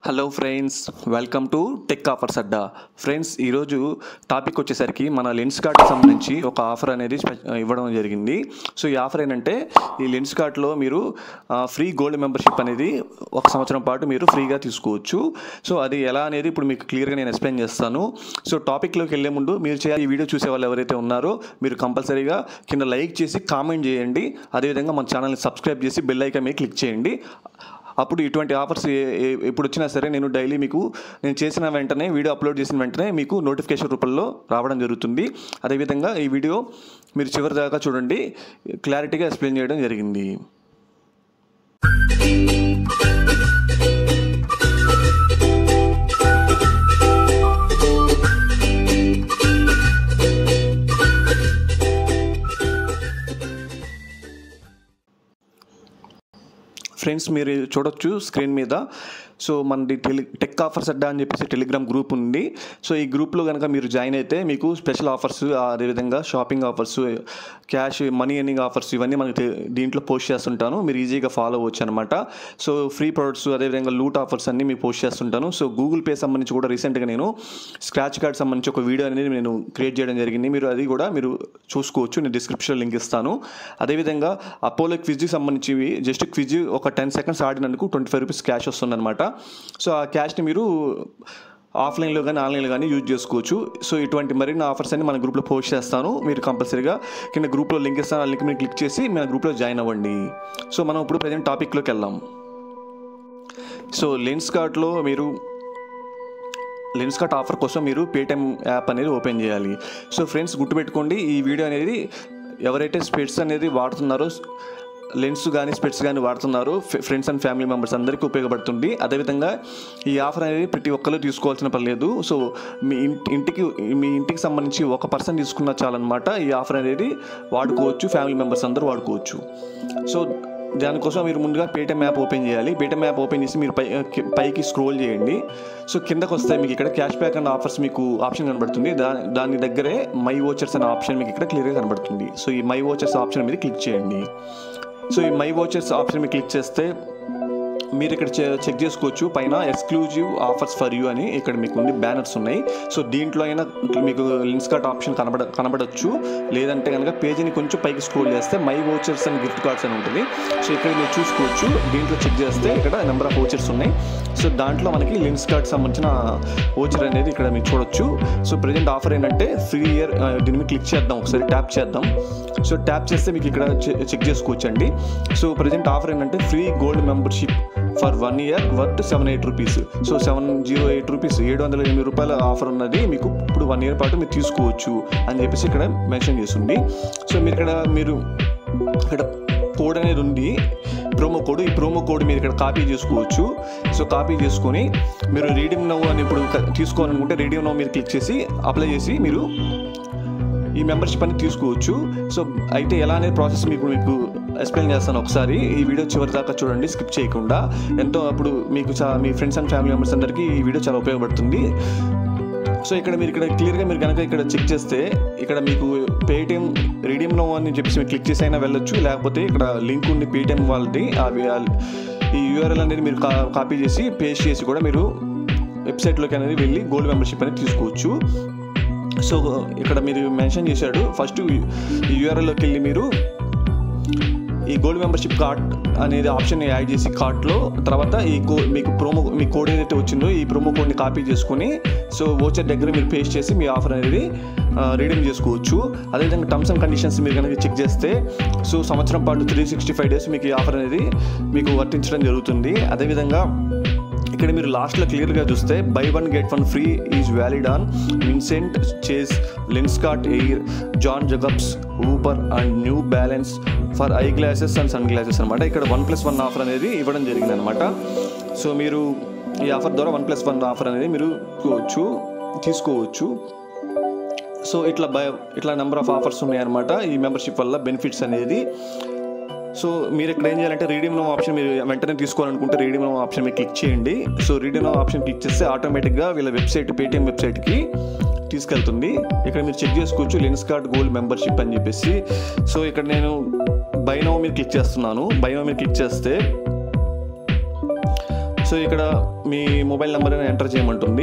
hello friends welcome to tech offers అడ్డా friends ఈరోజు topic వచ్చేసరికి మన లెన్స్ కార్ట్కి సంబంధించి ఒక ఆఫర్ అనేది స్పె- ఇవ్వడం జరిగింది సో ఈ ఆఫర్ ఏంటంటే ఈ లెన్స్ కార్ట్లో మీరు ఫ్రీ గోల్డ్ మెంబర్షిప్ అనేది ఒక సంవత్సరం పాటు మీరు ఫ్రీగా తీసుకోవచ్చు సో అది ఎలా అనేది ఇప్పుడు మీకు క్లియర్గా నేను ఎక్స్ప్లెయిన్ చేస్తాను సో టాపిక్లోకి వెళ్ళే ముందు మీరు చేయాలి ఈ వీడియో చూసే వాళ్ళు ఎవరైతే ఉన్నారో మీరు కంపల్సరీగా కింద లైక్ చేసి కామెంట్ చేయండి అదేవిధంగా మన ఛానల్ని సబ్స్క్రైబ్ చేసి బెల్ ఐకాన్ మీద క్లిక్ చేయండి అప్పుడు ఇటువంటి ఆఫర్స్ ఏ- ఏ- ఎప్పుడు వచ్చినా సరే నేను డైలీ మీకు నేను చేసిన వెంటనే వీడియో అప్లోడ్ చేసిన వెంటనే మీకు నోటిఫికేషన్ రూపంలో రావడం జరుగుతుంది అదేవిధంగా ఈ వీడియో మీరు చివరి దాకా చూడండి క్లారిటీగా ఎక్స్ప్లెయిన్ చేయడం జరిగింది ఫ్రెండ్స్ మీరు చూడొచ్చు స్క్రీన్ మీద సో మనది టెలి టెక్ ఆఫర్స్ అడ్డా అని చెప్పేసి టెలిగ్రామ్ గ్రూప్ ఉంది సో ఈ గ్రూప్లో కనుక మీరు జాయిన్ అయితే మీకు స్పెషల్ ఆఫర్స్ అదేవిధంగా shopping offers cash money earning offers ఇవన్నీ మనకి తె- దీంట్లో పోస్ట్ చేస్తుంటాను మీరు ఈజీగా ఫాలో అవ్వచ్చు అనమాట సో ఫ్రీ ప్రొడక్ట్స్ అదేవిధంగా లూట్ ఆఫర్స్ అన్ని మీకు పోస్ట్ చేస్తుంటాను సో గూగుల్ పే సంబంధించి కూడా రీసెంట్గా నేను స్క్రాచ్ కార్డ్ సంబంధించి ఒక వీడియో అనేది నేను క్రియేట్ చేయడం జరిగింది మీరు అది కూడా మీరు చూసుకోవచ్చు నేను డిస్క్రిప్షన్లో లింక్ ఇస్తాను అదేవిధంగా అపోలో క్విజ్కి సంబంధించి జస్ట్ క్విజ్ ఒక టెన్ సెకండ్స్ ఆడినందుకు ట్వంటీ ఫైవ్ రూపీస్ క్యాష్ వస్తుందన్నమాట సో ఆ క్యాష్ని మీరు ఆఫ్లైన్లో కానీ ఆన్లైన్లో కానీ యూజ్ చేసుకోవచ్చు సో ఇటువంటి మరిన్ని ఆఫర్స్ అన్ని మన గ్రూప్లో పోస్ట్ చేస్తాను మీరు కంపల్సరీగా కింద గ్రూప్లో లింక్ ఇస్తాను ఆ లింక్ మీరు క్లిక్ చేసి మన గ్రూప్లో జాయిన్ అవ్వండి సో మనం ఇప్పుడు ప్రజెంట్ టాపిక్లోకి వెళ్దాం సో లెన్స్ కార్ట్లో మీరు లెన్స్ కట్ ఆఫర్ కోసం మీరు పేటిఎం యాప్ అనేది ఓపెన్ చేయాలి సో ఫ్రెండ్స్ గుర్తుపెట్టుకోండి ఈ వీడియో అనేది ఎవరైతే స్పెట్స్ అనేది వాడుతున్నారో లెన్స్ కానీ స్పెట్స్ కానీ వాడుతున్నారో ఫ్రెండ్స్ అండ్ ఫ్యామిలీ మెంబర్స్ అందరికీ ఉపయోగపడుతుంది అదేవిధంగా ఈ ఆఫర్ అనేది ప్రతి ఒక్కరు తీసుకోవాల్సిన పని లేదు సో మీ ఇంటి ఇంటికి మీ ఇంటికి సంబంధించి ఒక పర్సన్ తీసుకున్న చాలన్నమాట ఈ ఆఫర్ అనేది వాడుకోవచ్చు ఫ్యామిలీ మెంబర్స్ అందరూ వాడుకోవచ్చు సో దానికోసం మీరు ముందుగా పేటిఎం యాప్ ఓపెన్ చేయాలి పేటిఎం యాప్ ఓపెన్ చేసి మీరు పై కి- పైకి స్క్రోల్ చేయండి సో కిందకు వస్తే మీకు ఇక్కడ క్యాష్ బ్యాక్ అన్న ఆఫర్స్ మీకు ఆప్షన్ కనబడుతుంది దా దాని దగ్గరే మై వోచర్స్ అనే ఆప్షన్ మీకు ఇక్కడ క్లియర్గా కనబడుతుంది సో ఈ మై వోచర్స్ ఆప్షన్ మీద క్లిక్ చేయండి సో ఈ మై వోచర్స్ ఆప్షన్ మీద క్లిక్ చేస్తే మీరు ఇక్కడ చె- చెక్ చేసుకోవచ్చు పైన ఎక్స్క్లూజివ్ ఆఫర్స్ ఫర్ యూ అని ఇక్కడ మీకు ఉంది బ్యానర్స్ ఉన్నాయి సో దీంట్లో అయినా మీకు లిన్స్ కార్ట్ ఆప్షన్ కనబడ కనబడచ్చు లేదంటే కనుక పేజీని కొంచెం పైకి స్క్రోల్ చేస్తే my vouchers and gift cards అని ఉంటుంది సో ఇక్కడ మీరు చూసుకోవచ్చు దీంట్లో చెక్ చేస్తే ఇక్కడ నెంబర్ ఆఫ్ వోచర్స్ ఉన్నాయి సో దాంట్లో మనకి లిన్స్ కార్డ్ సంబంధించిన వోచర్ అనేది ఇక్కడ మీరు చూడొచ్చు సో ప్రజెంట్ ఆఫర్ ఏంటంటే ఫ్రీ ఇయర్ దీని మీద క్లిక్ చేద్దాం ఒకసారి ట్యాప్ చేద్దాం సో ట్యాప్ చేస్తే మీకు ఇక్కడ చె- చెక్ చేసుకోవచ్చు అండి సో ప్రజెంట్ ఆఫర్ ఏంటంటే free gold membership for one year worth seven eight rupees so seven zero eight rupees ఏడు వందల ఎనిమిది రూపాయల ఆఫర్ ఉన్నది మీకు ఇప్పుడు వన్ ఇయర్ పాటు మీరు తీసుకోవచ్చు అని చెప్పేసి ఇక్కడ మెన్షన్ చేస్తుంది సో మీరు ఇక్కడ మీరు ఇక్కడ కోడ్ అనేది ఉంది ప్రోమో కోడ్ ఈ ప్రోమో కోడ్ మీరు ఇక్కడ కాపీ చేసుకోవచ్చు సో కాపీ చేసుకొని మీరు రీడింగ్ నవ్ అని ఇప్పుడు క- తీసుకోవాలనుకుంటే రీడింగ్ నవ్ మీరు క్లిక్ చేసి అప్లై చేసి మీరు ఈ మెంబర్షిప్ అనేది తీసుకోవచ్చు సో అయితే ఎలా అనేది ప్రాసెస్ మీకు మీకు ఎక్స్ప్లెయిన్ చేస్తాను ఒకసారి ఈ వీడియో చివరి దాకా చూడండి స్కిప్ చేయకుండా ఎంతో అప్పుడు మీకు చా మీ ఫ్రెండ్స్ అండ్ ఫ్యామిలీ మెంబర్స్ అందరికీ ఈ వీడియో చాలా ఉపయోగపడుతుంది సో ఇక్కడ మీరు ఇక్కడ క్లియర్గా మీరు కనుక ఇక్కడ చెక్ చేస్తే ఇక్కడ మీకు పేటిఎం రీడియంలో అని చెప్పేసి మీరు క్లిక్ చేసి అయినా వెళ్ళొచ్చు లేకపోతే ఇక్కడ లింక్ ఉంది పేటిఎం వాళ్ళది అవి ఆ- ఈ యూఆర్ఎల్ అనేది మీరు కా కాపీ చేసి పేస్ట్ చేసి కూడా మీరు వెబ్సైట్లోకి అనేది వెళ్ళి గోల్డ్ మెంబర్షిప్ అనేది తీసుకోవచ్చు సో ఇక్కడ మీరు మెన్షన్ చేశాడు ఫస్ట్ ఈ యూఆర్ఎల్లోకి వెళ్ళి మీరు ఈ గోల్డ్ మెంబర్షిప్ కార్డ్ అనేది ఆప్షన్ యాడ్ చేసి కార్ట్లో తర్వాత ఈ కో మీకు ప్రోమో మీ కోడ్ ఏదైతే వచ్చిందో ఈ ప్రోమో కోడ్ని కాపీ చేసుకొని సో ఓచర్ దగ్గర మీరు పేస్ట్ చేసి మీ ఆఫర్ అనేది రీడింగ్ చేసుకోవచ్చు అదేవిధంగా టర్మ్స్ అండ్ కండిషన్స్ మీరు కనుక చెక్ చేస్తే సో సంవత్సరం పాటు త్రీ సిక్స్టీ ఫైవ్ డేస్ మీకు ఈ ఆఫర్ అనేది మీకు వర్తించడం జరుగుతుంది అదేవిధంగా ఇక్కడ మీరు లాస్ట్లో క్లియర్గా చూస్తే buy one get one free is valid on Vincent Chase Lenskart Air John Jacobs Hooper and New Balance for eye glasses and sunglasses అనమాట ఇక్కడ వన్ ప్లస్ వన్ ఆఫర్ అనేది ఇవ్వడం జరిగింది అనమాట సో మీరు ఈ ఆఫర్ ద్వారా వన్ ప్లస్ వన్ ఆఫర్ అనేది మీరు తీసుకోవచ్చు తీసుకోవచ్చు సో ఇట్లా బై ఇట్లా నెంబర్ ఆఫ్ ఆఫర్స్ ఉన్నాయన్నమాట ఈ మెంబర్షిప్ వల్ల బెనిఫిట్స్ అనేది సో మీరు ఇక్కడ ఏం చేయాలంటే రీడింగ్ నో ఆప్షన్ మీరు వెంటనే తీసుకోవాలనుకుంటే రీడింగ్ నో ఆప్షన్ మీరు క్లిక్ చేయండి so reading no option click చేస్తే ఆటోమేటిక్గా వీళ్ళ వెబ్సైట్ పేటిఎం వెబ్సైట్కి తీసుకెళ్తుంది ఇక్కడ మీరు చెక్ చేసుకోవచ్చు లెన్స్ కార్డ్ గోల్డ్ మెంబర్షిప్ అని చెప్పేసి సో ఇక్కడ నేను బైనో మీద క్లిక్ చేస్తున్నాను బైనో మీద క్లిక్ చేస్తే సో ఇక్కడ మీ మొబైల్ నెంబర్ ఎంటర్ చేయమంటుంది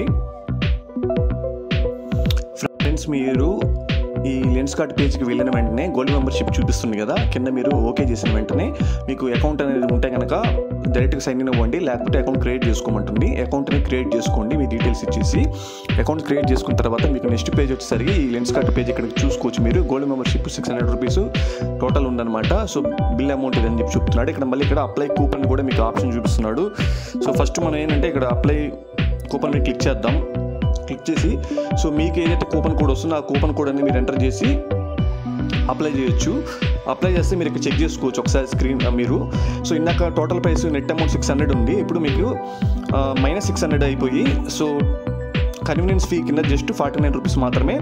ఫ్రెండ్స్ మీరు ఈ లెన్స్ కార్డ్ పేజ్కి వెళ్ళిన వెంటనే గోల్డ్ మెంబర్షిప్ చూపిస్తుంది కదా కింద మీరు ఓకే చేసిన వెంటనే మీకు అకౌంట్ అనేది ఉంటే కనుక డైరెక్ట్గా సైన్ ఇన్ అవ్వండి లేకపోతే అకౌంట్ క్రియేట్ చేసుకోమంటుంది అకౌంట్ని క్రియేట్ చేసుకోండి మీ డీటెయిల్స్ ఇచ్చేసి అకౌంట్ క్రియేట్ చేసుకున్న తర్వాత మీకు నెక్స్ట్ పేజ్ వచ్చేసరికి ఈ లెన్స్ కార్డ్ పేజ్ ఇక్కడ చూసుకోవచ్చు మీరు gold membership six hundred rupees total ఉందన్నమాట సో బిల్ అమౌంట్ ఇదని చెప్పి చెప్తున్నాడు ఇక్కడ మళ్ళీ ఇక్కడ అప్లై కూపన్ కూడా మీకు ఆప్షన్ చూపిస్తున్నాడు సో ఫస్ట్ మనం ఏంటంటే ఇక్కడ అప్లై కూపన్ మీద క్లిక్ చేద్దాం క్లిక్ చేసి సో మీకు ఏదైతే కూపన్ కోడ్ వస్తుందో ఆ కూపన్ కోడ్ అనేది మీరు ఎంటర్ చేసి అప్లై చేయొచ్చు అప్లై చేస్తే మీరు ఇక్కడ చెక్ చేసుకోవచ్చు ఒకసారి స్క్రీన్ మీరు సో ఇందాక total price net amount six hundred ఉంది ఇప్పుడు మీకు మైనస్ సిక్స్ హండ్రెడ్ అయిపోయి సో కన్వీనియన్స్ ఫీ కింద జస్ట్ ఫార్టీ నైన్ రూపీస్ మాత్రమే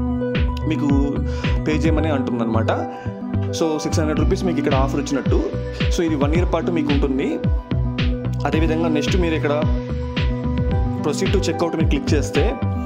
మీకు పే చేయమని అంటుందన్నమాట సో సిక్స్ హండ్రెడ్ రూపీస్ మీకు ఇక్కడ ఆఫర్ వచ్చినట్టు సో ఇది వన్ ఇయర్ పాటు మీకు ఉంటుంది అదేవిధంగా నెక్స్ట్ మీరు ఇక్కడ ప్రొసీడ్ టు చెక్అవుట్ మీరు క్లిక్ చేస్తే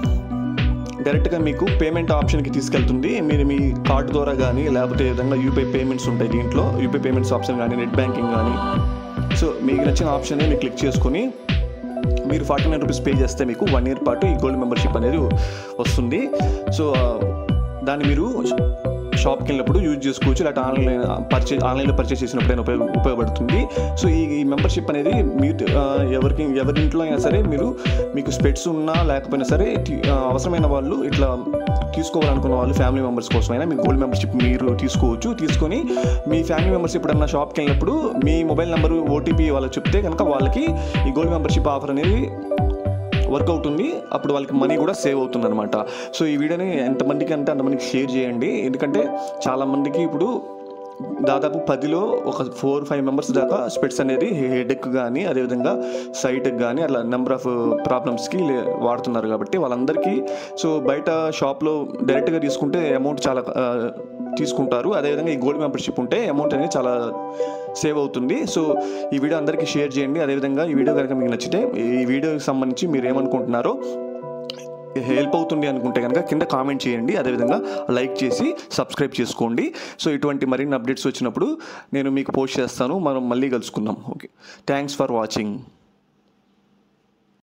డైరెక్ట్గా మీకు పేమెంట్ ఆప్షన్కి తీసుకెళ్తుంది మీరు మీ కార్డు ద్వారా కానీ లేకపోతే ఏ విధంగా యూపీఐ పేమెంట్స్ ఉంటాయి దీంట్లో యూపీఐ పేమెంట్స్ ఆప్షన్ కానీ నెట్ బ్యాంకింగ్ కానీ సో మీకు నచ్చిన ఆప్షన్ని మీరు క్లిక్ చేసుకొని మీరు ఫార్టీ నైన్ రూపీస్ పే చేస్తే మీకు వన్ ఇయర్ పాటు ఈ గోల్డ్ మెంబర్షిప్ అనేది వస్తుంది సో ఆ, దాన్ని మీరు షాప్కి వెళ్ళినప్పుడు యూజ్ చేసుకోవచ్చు లేకపోతే ఆన్లైన్ పర్చేజ్ ఆన్లైన్లో పర్చేస్ చేసినప్పుడైనా ఉపయోగ ఉపయోగపడుతుంది సో ఈ ఈ మెంబర్షిప్ అనేది మీరు ఆ, ఎవరికి ఎవరి ఇంట్లో అయినా సరే మీరు మీకు స్పెట్స్ ఉన్నా లేకపోయినా సరే తి- ఆ, అవసరమైన వాళ్ళు ఇట్లా తీసుకోవాలనుకున్న వాళ్ళు ఫ్యామిలీ మెంబర్స్ కోసమైనా మీ గోల్డ్ మెంబర్షిప్ మీరు తీసుకోవచ్చు తీసుకొని మీ ఫ్యామిలీ మెంబర్స్ ఎప్పుడన్నా షాప్కి వెళ్ళినప్పుడు మీ మొబైల్ నెంబర్ ఓటీపీ వాళ్ళకి చెప్తే కనుక వాళ్ళకి ఈ గోల్డ్ మెంబర్షిప్ ఆఫర్ అనేది వర్క్ అవుతుంది అప్పుడు వాళ్ళకి మనీ కూడా సేవ్ అవుతుంది అనమాట సో ఈ వీడియోని ఎంతమందికి అంటే అంతమందికి షేర్ చేయండి ఎందుకంటే చాలామందికి ఇప్పుడు దాదాపు పదిలో ఒక ఫోర్ ఫైవ్ మెంబర్స్ దాకా స్పెట్స్ అనేది హెడెక్ కానీ అదేవిధంగా సైట్కి కానీ అట్లా నెంబర్ ఆఫ్ ప్రాబ్లమ్స్కి వాడుతున్నారు కాబట్టి వాళ్ళందరికీ సో బయట షాప్లో డైరెక్ట్గా తీసుకుంటే అమౌంట్ చాలా ఆ, తీసుకుంటారు అదేవిధంగా ఈ గోల్డ్ మెంబర్షిప్ ఉంటే అమౌంట్ అనేది చాలా సేవ్ అవుతుంది సో ఈ వీడియో అందరికీ షేర్ చేయండి అదేవిధంగా ఈ వీడియో కనుక మీకు నచ్చితే ఈ వీడియోకి సంబంధించి మీరు ఏమనుకుంటున్నారో హెల్ప్ అవుతుంది అనుకుంటే కనుక కింద కామెంట్ చేయండి అదేవిధంగా లైక్ చేసి సబ్స్క్రైబ్ చేసుకోండి సో ఇటువంటి మరిన్ని అప్డేట్స్ వచ్చినప్పుడు నేను మీకు పోస్ట్ చేస్తాను మనం మళ్ళీ కలుసుకుందాం ఓకే థ్యాంక్స్ ఫర్ వాచింగ్